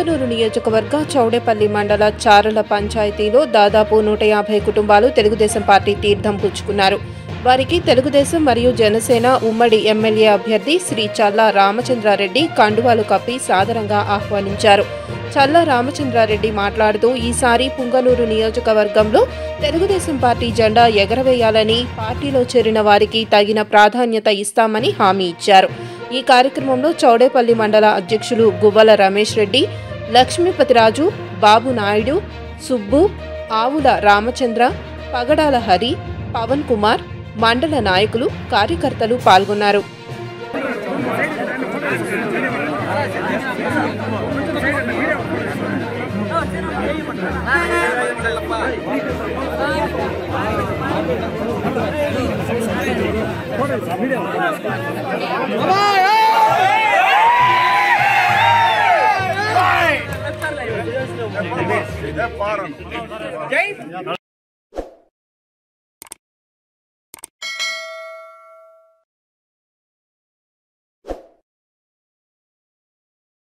పుంగనూరు నియోజకవర్గ చౌడేపల్లి మండల చారల పంచాయతీలో దాదాపు నూట యాభై కుటుంబాలు తెలుగుదేశం పార్టీ తీర్థం పుచ్చుకున్నారు వారికి తెలుగుదేశం మరియు జనసేన ఉమ్మడి ఎమ్మెల్యే అభ్యర్థి శ్రీ చల్లా రామచంద్రారెడ్డి కండువాలు కప్పి సాదరంగా ఆహ్వానించారు చల్లా రామచంద్రారెడ్డి మాట్లాడుతూ ఈసారి పుంగనూరు నియోజకవర్గంలో తెలుగుదేశం పార్టీ జెండా ఎగరవేయాలని పార్టీలో చేరిన వారికి తగిన ప్రాధాన్యత ఇస్తామని హామీ ఇచ్చారు ఈ కార్యక్రమంలో చౌడేపల్లి మండల అధ్యక్షులు గువ్వల రమేష్ రెడ్డి లక్ష్మీపతిరాజు బాబు నాయుడు సుబ్బు ఆవుల రామచంద్ర పగడాల హరి పవన్ కుమార్ మండల నాయకులు కార్యకర్తలు పాల్గొన్నారు